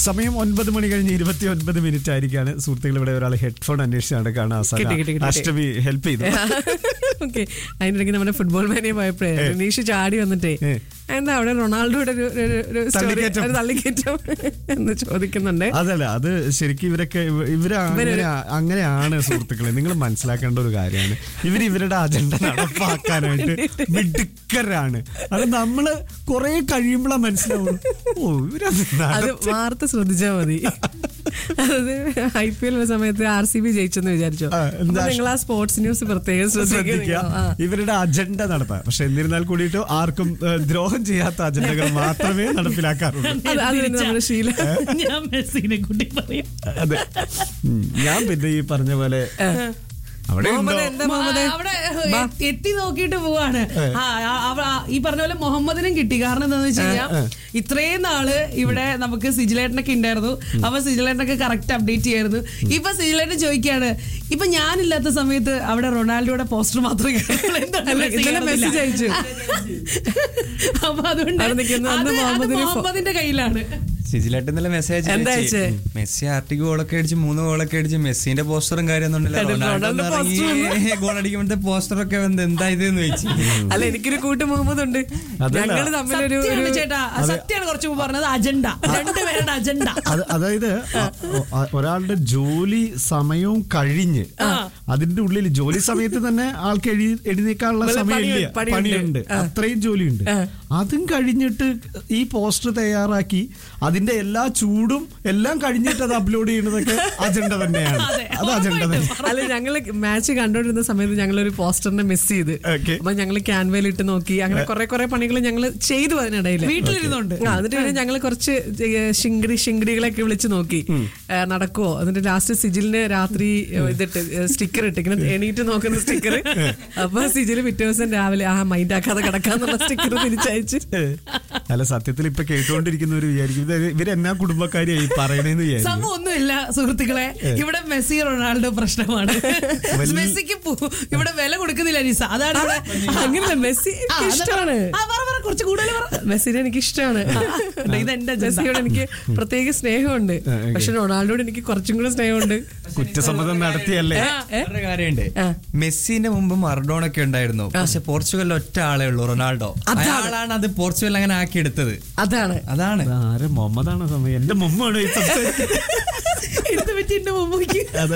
സമയം ഒൻപത് മണി കഴിഞ്ഞ് ഇരുപത്തി ഒൻപത് മിനിറ്റ് ആയിരിക്കാണ് സുഹൃത്തുക്കൾ ഇവിടെ ഒരാൾ ഹെഡ്ഫോൺ അന്വേഷിച്ച് നടക്കാണ് കിട്ടി, കിട്ടി, കിട്ടി. അഷ്ടമി ഹെൽപ്പ് ചെയ്തു ഓക്കെ അതിനിടയ്ക്ക് നമ്മുടെ ഫുട്ബോൾ മാനിയെ പോയപ്പോഴേ റിനീഷ് ചാടി വന്നിട്ടേ ഏ. എന്താ അവിടെ റൊണാൾഡോയുടെ ഒരു- ഒരു- ഒരു story, തള്ളിക്കയറ്റം. ഒരു തള്ളിക്കയറ്റം എന്ന് ചോദിക്കുന്നുണ്ട് അതല്ല അത് ശരിക്കും ഇവരൊക്കെ ഇവ- ഇവര് അങ്ങനെ അങ്ങനെയാണ് സുഹൃത്തുക്കളെ നിങ്ങൾ മനസ്സിലാക്കേണ്ട ഒരു കാര്യമാണ് ഇവർ ഇവരുടെ അജണ്ട നടപ്പാക്കാനായിട്ട് മിടുക്കരാണ് അത് നമ്മള് കുറെ കഴിയുമ്പോഴാ മനസ്സിലാവുള്ളൂ ഓ ഇവരത് അത് നടത്തി- വാർത്ത ശ്രദ്ധിച്ചാൽ മതി അതായത് ഐ പി എൽ സമയത്ത് ആർ സി ബി ജയിച്ചെന്ന് വിചാരിച്ചോ ആ, എന്താ? അപ്പൊ നിങ്ങൾ ആ സ്പോർട്സ് ന്യൂസ് പ്രത്യേകം ശ്രദ്ധിക്കുക ശ്രദ്ധിക്കുക ആ. ഇവരുടെ അജണ്ട നടത്താം പക്ഷെ എന്നിരുന്നാൽ കൂടിയിട്ട് ആർക്കും ഏഹ്, ദ്രോഹം ചെയ്യാത്ത അജണ്ടകൾ മാത്രമേ നടപ്പിലാക്കാറുള്ളൂ അത് അത് തന്നെ നമ്മുടെ ശീലം ഞാൻ മെസ്സിനെ കൂട്ടി പറയും അതെ ഉം. ഞാൻ പിന്നെ ഈ പറഞ്ഞ പോലെ അവിടെ ഉണ്ടോ മുഹമ്മദ് എന്താ മുഹമ്മദ് അവിടെ എ- എത്തി നോക്കിയിട്ട് പോവാണ് ആ, ആ, അവ- ആ, ഈ പറഞ്ഞ പോലെ മുഹമ്മദിനും കിട്ടി കാരണം എന്താന്ന് വെച്ച് കഴിഞ്ഞാൽ ഇത്രയും നാള് ഇവിടെ നമുക്ക് സിജിലേട്ടനൊക്കെ ഉണ്ടായിരുന്നു അപ്പൊ സിജിലേട്ടനൊക്കെ കറക്റ്റ് അപ്ഡേറ്റ് ചെയ്യായിരുന്നു ഇപ്പൊ സിജിലേട്ടൻ ചോദിക്കാണ് ഇപ്പൊ ഞാനില്ലാത്ത സമയത്ത് അവിടെ റൊണാൾഡോയുടെ പോസ്റ്റർ മാത്രമേ കാണുള്ളൂ. എന്താണ് അല്ല, മെസ്സി ഇന്നലെ മെസ്സി കാണുന്നില്ല? ജയിച്ചു. അപ്പൊ അതുകൊണ്ട് അവിടെ നിൽക്കുന്ന അത് അന്ന് അത് മുഹമ്മദിന് ഫോ- മുഹമ്മദിന്റെ കയ്യിലാണ് സിജിലായിട്ട് ഇന്നലെ മെസ്സേജ് എന്താ അയച്ച്. അയച്ചേ? മെസ്സി ആർട്ടിക്ക് ഗോളൊക്കെ അടിച്ച് മൂന്ന് ഗോളൊക്കെ അടിച്ച് മെസ്സിന്റെ പോസ്റ്ററും കാര്യമൊന്നുമില്ല കണ്ടിട്ട് റൊണാൾഡോ ഗോൾ അടിക്കുമ്പോഴത്തെ പോസ്റ്ററൊക്കെ വന്ന് എന്താ ഇതെന്ന് ചോദിച്ചു അല്ല എനിക്കൊരു കൂട്ട് മുഹമ്മദ് ഉണ്ട് അതല്ല. ഞങ്ങള് തമ്മിലൊരു സത്യമാണ് ഒരു- ചേട്ടാ സത്യമാണ് കുറച്ച് മുമ്പ് പറഞ്ഞത് അജണ്ട രണ്ടുപേരുടെ അജണ്ട അത് അതായത് അ- അ- ഒരാളുടെ ജോലി സമയവും കഴിഞ്ഞ് അതിന്റെ ഉള്ളിൽ ജോലി സമയത്ത് തന്നെ ആൾക്ക് എഴി എഴുന്നേക്കാനുള്ള വല്ല സമയമില്ല പണിയുണ്ട്, പണിയുണ്ട്. പണിയുണ്ട് ആ. അത്രയും ജോലിയുണ്ട് അതും കഴിഞ്ഞിട്ട് ഈ പോസ്റ്റർ തയ്യാറാക്കി അതിന്റെ എല്ലാ ചൂടും എല്ലാം കഴിഞ്ഞിട്ട് അത് അപ്ലോഡ് ചെയ്യുന്നതൊക്കെ അജണ്ട തന്നെയാണ് അത് അജണ്ട തന്നെ അല്ല ഞങ്ങള് മാച്ച് കണ്ടോണ്ടിരുന്ന സമയത്ത് ഞങ്ങളൊരു പോസ്റ്ററിനെ മിസ് ചെയ്ത് Okay. അപ്പൊ ഞങ്ങള് ക്യാൻവയിൽ ഇട്ട് നോക്കി അങ്ങനെ കുറെ കുറെ പണികൾ ഞങ്ങൾ ചെയ്തു അതിനിടയിൽ വീട്ടിലിരുന്നുണ്ട്. ആ എന്നിട്ട് പിന്നെ ഞങ്ങള് കുറച്ച് ശിങ്കിടി ശിങ്കിടികളൊക്കെ വിളിച്ച് നോക്കി ഏ, നടക്കുവോ എന്നിട്ട് ലാസ്റ്റ് സിജിലിന് രാത്രി ഏ, ഇതിട്ട് സ്റ്റിക്കർ ഇട്ട് ഇങ്ങനെ എണീറ്റ് നോക്കുന്ന സ്റ്റിക്കർ അപ്പൊ സിജില് പിറ്റേ ദിവസം രാവിലെ ആ മൈൻഡ് ആക്കാതെ കിടക്കാന്നുള്ള സ്റ്റിക്കർ തിരിച്ചയച്ച് അല്ല സത്യത്തിൽ ഇപ്പൊ കേട്ടുകൊണ്ടിരിക്കുന്നവർ വിചാരിക്കും ഇത് ഇവരെന്നാ കുടുംബക്കാരിയായി പറയണേന്ന് വിചാരിക്കും സംഭവം ഒന്നുമില്ല സുഹൃത്തുക്കളെ ഇവിടെ മെസ്സി റൊണാൾഡോ പ്രശ്നമാണ് വലിയ- മെസ്സിക്ക് പു- ഇവിടെ വില കൊടുക്കുന്നില്ല നിസ അതാണ് ഇവിടെ അങ്ങനെയല്ല മെസ്സി ആ, എനിക്ക് ഇഷ്ടമാണ് ആ, പറ, പറ, കുറച്ച് കൂടുതൽ പറ. മെസ്സിനെ എനിക്ക് ഇഷ്ടമാണ് ഇതെന്റെ agenda. മെസ്സിയോട് എനിക്ക് പ്രത്യേക സ്നേഹമുണ്ട് okay. പക്ഷെ റൊണാൾഡോട് എനിക്ക് കുറച്ചും കൂടെ സ്നേഹമുണ്ട് കുറ്റസമ്മതം നടത്തിയല്ലേ ഏ? വേറെ കാര്യമുണ്ട് ആ. മെസ്സിന്റെ മുമ്പ് മറഡോൺ ഒക്കെ ഉണ്ടായിരുന്നു പക്ഷെ പോർച്ചുഗലിൽ ഒറ്റ ആളേ ഉള്ളൂ റൊണാൾഡോ അതാണ്. അയാളാണ് അത് പോർച്ചുഗൽ അങ്ങനെ ആക്കിയെടുത്തത് അതാണ് അതാണ് ആരെ മുഹമ്മദാണ് സമയം എന്റെ മുമ്പാണ് ഈ സംസാരിക്കുന്നത് എടുത്ത് വെച്ച് എന്റെ മുമ്പിക്ക്. അതെ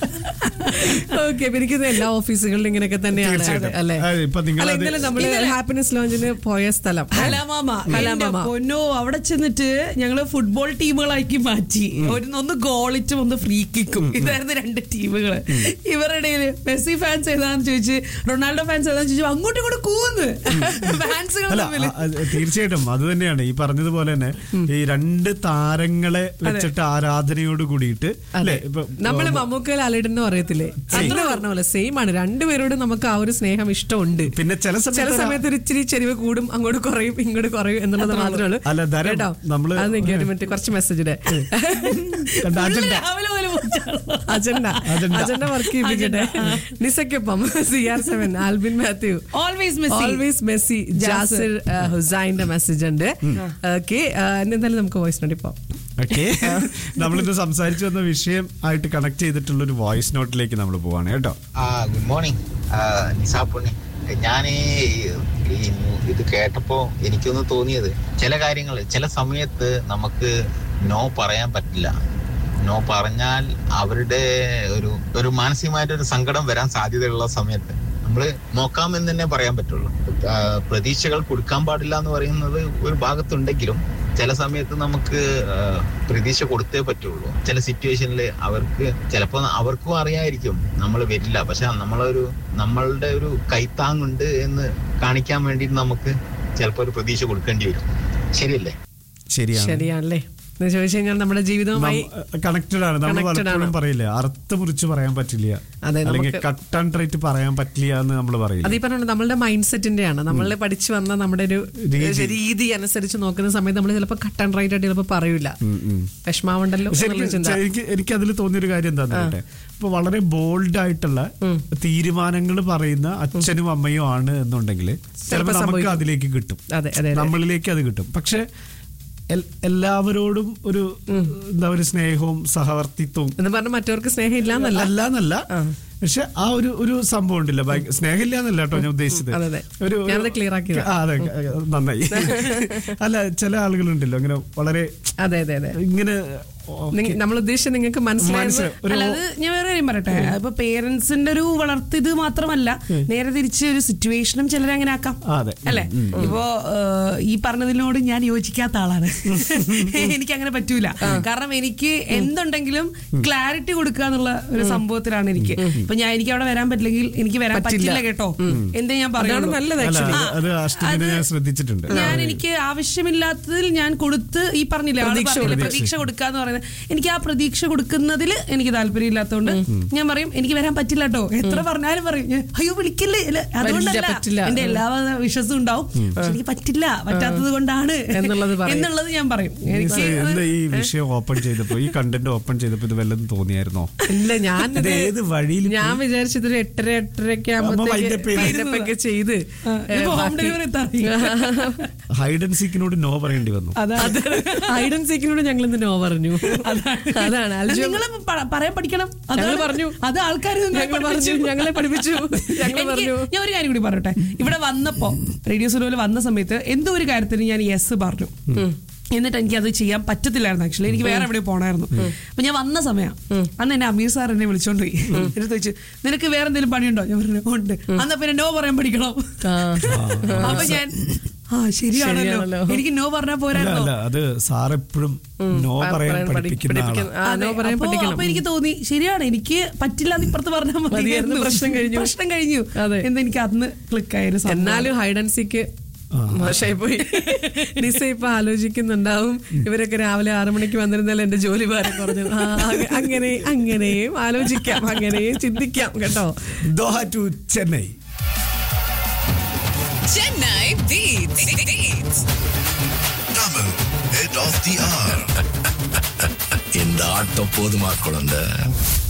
ഓക്കെ എനിക്ക് എല്ലാ ഓഫീസുകളിലും ഇങ്ങനെയൊക്കെ തന്നെയാണ് തീർച്ചയായിട്ടും. അല്ലേ ആ, ഇപ്പൊ നിങ്ങൾ അല്ല, അത് ഇന്നലെ നമ്മള് ഹാപ്പിനെസ് ലോഞ്ചിന് പോയ സ്ഥലം ഹലാമാമ ഹലാമാമ. എന്റെ പൊന്നോ അവിടെ ചെന്നിട്ട് ഞങ്ങള് ഫുട്ബോൾ ടീമുകളാക്കി മാറ്റി ഒരു ഒന്ന് ഗോളിറ്റും ഒന്ന് ഫ്രീ കിക്കും ഇതായിരുന്നു രണ്ട് ടീമുകള് ഇവരുടെ ഇടയില് മെസ്സി ഫാൻസ് ഏതാന്ന് ചോദിച്ച് റൊണാൾഡോ ഫാൻസ് ഏതാന്ന് ചോദിച്ചു അങ്ങോട്ടും ഇങ്ങോട്ടും കൂന്ന് ഫാൻസുകൾ അല്ല തമ്മില് ആ, ആ, തീർച്ചയായിട്ടും അത് തന്നെയാണ് ഈ പറഞ്ഞതുപോലെ തന്നെ ഈ രണ്ട് താരങ്ങളെ വെച്ചിട്ട് ആരാധനയോട് കൂടിയിട്ട് അല്ലെ ഇപ്പൊ നമ്മള് മമ്മൂക്കൽ അലിടെന്ന് പറയത്തില്ലേ അത്ര പറഞ്ഞ പോലെ സെയിം ആണ് രണ്ടുപേരോടും നമുക്ക് ആ ഒരു സ്നേഹം ഇഷ്ടമുണ്ട് പിന്നെ ചില ചില സമയത്ത് സമയത്ത് ഒരു ഇച്ചിരി ചെരിവ് കൂടും അങ്ങോട്ട് കുറയും ഇങ്ങോട്ട് കുറയും എന്നുള്ളത് മാത്രമേ ഉള്ളൂ അല്ല, ധരം, കേട്ടോ നമ്മള് അത് നിൽക്കി ഒരു മിനിറ്റ് കുറച്ച് മെസ്സേജിടെ കണ്ട അജണ്ട രാവിലെ പോലെ മുറിച്ചാണ്. Agenda agenda. അജണ്ട വർക്ക് ചെയ്യിപ്പിക്കട്ടെ നിസയ്ക്കൊപ്പം C R seven Albin Mathew Always Messi. Always Messi Jasir ഹുസൈന്റെ മെസ്സേജ് ഉണ്ട് ഓക്കെ എന്തായാലും നമുക്ക് വോയിസ് നോട്ട് ഇപ്പൊ ഓക്കെ നമ്മളിന്ന് സംസാരിച്ചു വന്ന വിഷയം ആയിട്ട് കണക്ട് ചെയ്തിട്ടുള്ള ഒരു വോയിസ് നോട്ടിലേക്ക് നമ്മൾ പോവാണ് കേട്ടോ ആ ഗുഡ് മോർണിംഗ് നിസാപ്പുണ്ണി ഞാൻ ഇത് കേട്ടപ്പോ എനിക്കൊന്ന് തോന്നിയത് ചില കാര്യങ്ങൾ ചില സമയത്ത് നമുക്ക് നോ പറയാൻ പറ്റില്ല നോ പറഞ്ഞാൽ അവരുടെ ഒരു ഒരു മാനസികമായിട്ട് ഒരു സങ്കടം വരാൻ സാധ്യതയുള്ള സമയത്ത് നമ്മൾ നോക്കാമെന്ന് തന്നെ പറയാൻ പറ്റുള്ളൂ ആ, പ്രതീക്ഷകൾ കൊടുക്കാൻ പാടില്ല എന്ന് പറയുന്നത് ഒരു ഭാഗത്തുണ്ടെങ്കിലും ചില സമയത്ത് നമുക്ക് ആ, പ്രതീക്ഷ കൊടുത്തേ പറ്റുള്ളൂ ചില സിറ്റുവേഷനിൽ അവർക്ക് ചിലപ്പോൾ അവർക്കും അറിയായിരിക്കും നമ്മൾ വരില്ല പക്ഷെ നമ്മളൊരു നമ്മളുടെ ഒരു കൈത്താങ്ങുണ്ട് എന്ന് കാണിക്കാൻ വേണ്ടി നമുക്ക് ചിലപ്പോൾ ഒരു പ്രതീക്ഷ കൊടുക്കേണ്ടി വരും ശരിയല്ലേ ശരിയാണ് ശരിയാണല്ലേ എന്ന് ചോദിച്ചു കഴിഞ്ഞാൽ നമ്മുടെ ജീവിതവുമായി കണക്റ്റഡ് ആണ് നമ്മൾ Connected പലപ്പോഴും ആണ്. പറയില്ലേ അർത്ഥ മുറിച്ച് പറയാൻ പറ്റില്ല അതെ, അല്ലെങ്കിൽ നമുക്ക് കട്ട് ആൻഡ് റൈറ്റ് പറയാൻ പറ്റില്ല എന്ന് നമ്മൾ പറയില്ല അത് ഈ പറഞ്ഞ നമ്മളുടെ മൈൻഡ് സെറ്റിന്റെ ആണ് നമ്മൾ പഠിച്ചു വന്ന നമ്മുടെ ഒരു രീതി. രീതി അനുസരിച്ച് നോക്കുന്ന സമയത്ത് നമ്മൾ ചിലപ്പോൾ കട്ട് ആൻഡ് റൈറ്റ് ആയിട്ട് ചിലപ്പോൾ പറയൂല വിഷമാവുണ്ടല്ലോ പക്ഷെ എന്നുള്ള എനിക്ക് ചിന്ത എനിക്ക് എനിക്ക് അതിൽ തോന്നിയൊരു കാര്യം എന്താന്ന് പറയട്ടെ ഇപ്പൊ വളരെ ബോൾഡ് ആയിട്ടുള്ള തീരുമാനങ്ങൾ പറയുന്ന അച്ഛനും അമ്മയും ആണ് എന്നുണ്ടെങ്കിൽ ചിലപ്പോൾ നമുക്ക് സംഭവിക്കും. അതിലേക്ക് കിട്ടും അതെ അതെ അതെ. നമ്മളിലേക്ക് അത് കിട്ടും പക്ഷെ എൽ- എല്ലാവരോടും ഒരു എന്താ ഒരു സ്നേഹവും സഹവർത്തിത്വവും എന്ന് പറഞ്ഞ മറ്റവർക്ക് സ്നേഹം ഇല്ലാന്നല്ല അല്ല എന്നല്ല പക്ഷെ ആ ഒരു ഒരു സംഭവം ഉണ്ടല്ലോ ഭയ- സ്നേഹമില്ല എന്നല്ല കേട്ടോ ഞാൻ ഉദ്ദേശിച്ചത് അതെ, അതെ. ഒരു ഒരു- ഞാനത് clear ആക്കിയതാ. ആ, അതെ നന്നായി അല്ല ചില ആളുകളുണ്ടല്ലോ അങ്ങനെ വളരെ അതെ അതെ അതെ ഇങ്ങനെ നിങ്ങ- നമ്മൾ ഉദ്ദേശിച്ചത് നിങ്ങൾക്ക് മനസ്സിലായത് മനസ്സിലായി. ഒരു അല്ല അത് ഞാൻ വേറെ കാര്യം പറയട്ടെ ഇപ്പൊ പേരൻസിന്റെ ഒരു വളർത്തിത് മാത്രമല്ല നേരെ തിരിച്ച് ഒരു സിറ്റുവേഷനും ചിലരെ അങ്ങനെ ആക്കാം ആ, അതെ. അല്ലെ ഇപ്പോ ഏഹ്, ഈ പറഞ്ഞതിനോട് ഞാൻ യോജിക്കാത്ത ആളാണ് എനിക്ക് അങ്ങനെ പറ്റൂല കാരണം എനിക്ക് എന്തുണ്ടെങ്കിലും ക്ലാരിറ്റി കൊടുക്കുക എന്നുള്ള ഒരു സംഭവത്തിലാണ് എനിക്ക് ഇപ്പൊ ഞാൻ എനിക്ക് അവിടെ വരാൻ പറ്റില്ലെങ്കിൽ എനിക്ക് വരാൻ പറ്റില്ല കേട്ടോ എന്തേ ഞാൻ അതാണ് പറയുള്ളൂ നല്ലത് അല്ല ആക്ച്വലി അത് അത് അഷ്ടമിനെ ഞാൻ ശ്രദ്ധിച്ചിട്ടുണ്ട് ഞാൻ എനിക്ക് ആവശ്യമില്ലാത്തതിൽ ഞാൻ കൊടുത്ത് ഈ പറഞ്ഞില്ലേ ആള് പറഞ്ഞില്ലേ, പ്രതീക്ഷ കൊടുക്കുക എന്ന് പറയുന്നത് എനിക്ക് ആ പ്രതീക്ഷ കൊടുക്കുന്നതിൽ എനിക്ക് താല്പര്യം ഇല്ലാത്തതുകൊണ്ട് ഞാൻ പറയും എനിക്ക് വരാൻ പറ്റില്ല കേട്ടോ എത്ര പറഞ്ഞാലും പറയും ഞാൻ, അയ്യോ വിളിക്കല്ലേ ഇല്ല, അതുകൊണ്ടല്ല പറ്റില്ല. എന്റെ എല്ലാ വിശ്വസും ഉണ്ടാവും പക്ഷെ എനിക്ക് പറ്റില്ല പറ്റാത്തത് കൊണ്ടാണ് എന്നുള്ളത് പറയും. എന്നുള്ളത് ഞാൻ പറയും എനിക്ക് എന്താ ഈ വിഷയം ഓപ്പൺ ചെയ്തപ്പോ ഈ കണ്ടന്റ് ഓപ്പൺ ചെയ്തപ്പോ ഇത് വല്ലതും തോന്നിയായിരുന്നോ ഇല്ല ഞാൻ ഇത് ഏത് വഴിയിൽ ഞാൻ വിചാരിച്ചത് ഒരു എട്ടര എട്ടരയൊക്കെ അമ്മ wind up ആകുമ്പോഴത്തേക്ക് ചെയ്ത്. wind up ഒക്കെ ചെയ്ത് ഏ, ഹോം ബാക്കി- ഡെലിവറി ഹൈഡ് ആൻഡ് സീക്കിനോട് നോ പറയേണ്ടി വന്നു അത് ഹൈഡ് ആൻഡ് സീക്കിനോട് ഞങ്ങൾ ഇന്ന് നോ പറഞ്ഞു അതാണ് അൽജോ നിങ്ങൾ പറയാൻ പഠിക്കണം ഞങ്ങൾ അതാണ് പറഞ്ഞു. അത് ആൾക്കാർ ഞങ്ങൾ പറഞ്ഞു ഞങ്ങളെ പഠിപ്പിച്ചു ഞങ്ങൾ എനിക്ക് പറഞ്ഞു ഞാൻ ഒരു കാര്യം കൂടി പറയട്ടെ ഇവിടെ വന്നപ്പോ റേഡിയോ സുലോയിൽ വന്ന സമയത്ത് എന്തോ ഒരു കാര്യത്തിന് ഞാൻ യെസ് പറഞ്ഞു എന്നിട്ട് എനിക്ക് അത് ചെയ്യാൻ പറ്റത്തില്ലായിരുന്നു ആക്ച്വലി എനിക്ക് വേറെ എവിടെ പോണായിരുന്നു അപ്പൊ ഞാൻ വന്ന സമയം അന്ന് എന്നെ അമീർ സാർ എന്നെ വിളിച്ചോണ്ട് പോയി എന്നിട്ട് ചോദിച്ചു നിനക്ക് വേറെ എന്തെങ്കിലും പണിയുണ്ടോ ഞാൻ പറഞ്ഞു ഉണ്ട് അന്ന് പിന്നെ നോ പറയാൻ പഠിക്കണം അപ്പൊ ഞാൻ ആ ശരിയാണല്ലോ ശരിയാണല്ലോ. എനിക്ക് നോ പറഞ്ഞാൽ അല്ല പോരായിരുന്നോ അല്ല അത് സാർ എപ്പോഴും നോ പ- പറയാൻ പറയാൻ പഠി- പഠിപ്പിക്കുന്ന ആളാണ് പഠിപ്പിക്കുന്ന- ആ, നോ അതെ, പറയാൻ അപ്പൊ- പഠിക്കണം അപ്പൊ എനിക്ക് തോന്നി ശരിയാണ് എനിക്ക് പറ്റില്ല എന്ന് ഇപ്പുറത്ത് പറഞ്ഞാൽ മതിയായിരുന്നു, പ്രശ്നം കഴിഞ്ഞു. പ്രശ്നം കഴിഞ്ഞു അതെ. എന്ന് എനിക്ക് അന്ന് ക്ലിക്ക് ആയൊരു സംഭവം. എന്നാലും ഹൈഡ് ആൻഡ് സീക്ക് മോശമായി പോയി നിസ ഇപ്പൊ ആലോചിക്കുന്നുണ്ടാവും ഇവരൊക്കെ രാവിലെ ആറു മണിക്ക് വന്നിരുന്നാൽ എന്റെ ജോലി ഭാരം കുറഞ്ഞു ആ, അങ്ങ- അങ്ങനെ അങ്ങനെയും ആലോചിക്കാം അങ്ങനെയും ചിന്തിക്കാം കേട്ടോ Doha to Chennai Chennai Beats. Beats. Tamil, head of the hour. இந்த ஆட்டம் போதுமா குழந்தை